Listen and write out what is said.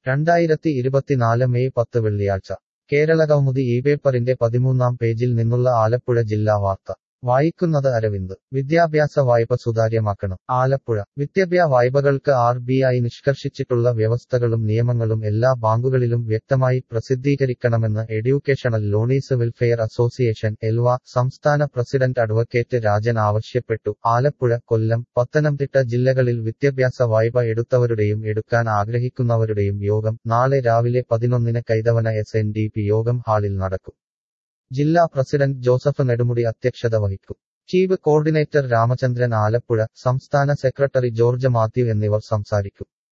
രണ്ടായിരത്തി ഇരുപത്തിനാല് മെയ് പത്ത് വെള്ളിയാഴ്ച കേരളകൗമുദി ഈ പേപ്പറിന്റെ പതിമൂന്നാം പേജിൽ നിന്നുള്ള ആലപ്പുഴ ജില്ലാ വാർത്ത വായിക്കുന്നത് അരവിന്ദ് വിദ്യാഭ്യാസ വായ്പ സുതാര്യമാക്കണം ആലപ്പുഴ വിദ്യാഭ്യാ വായ്പകൾക്ക് ആർ ബി ഐ നിഷ്കർഷിച്ചിട്ടുള്ള വ്യവസ്ഥകളും നിയമങ്ങളും എല്ലാ ബാങ്കുകളിലും വ്യക്തമായി പ്രസിദ്ധീകരിക്കണമെന്ന് എഡ്യൂക്കേഷണൽ ലോണീസ് വെൽഫെയർ അസോസിയേഷൻ എൽവ സംസ്ഥാന പ്രസിഡന്റ് അഡ്വക്കേറ്റ് രാജൻ ആവശ്യപ്പെട്ടു ആലപ്പുഴ കൊല്ലം പത്തനംതിട്ട ജില്ലകളിൽ വിദ്യാഭ്യാസ വായ്പ എടുത്തവരുടെയും എടുക്കാൻ ആഗ്രഹിക്കുന്നവരുടെയും യോഗം നാളെ രാവിലെ പതിനൊന്നിന് Kaithavana S N D P യോഗം ഹാളിൽ നടക്കും ജില്ലാ പ്രസിഡന്റ് ജോസഫ് നെടുമുടി അധ്യക്ഷത വഹിക്കും ചീഫ് കോർഡിനേറ്റർ രാമചന്ദ്രൻ ആലപ്പുഴ സംസ്ഥാന സെക്രട്ടറി ജോർജ് മാത്യു എന്നിവർ സംസാരിക്കും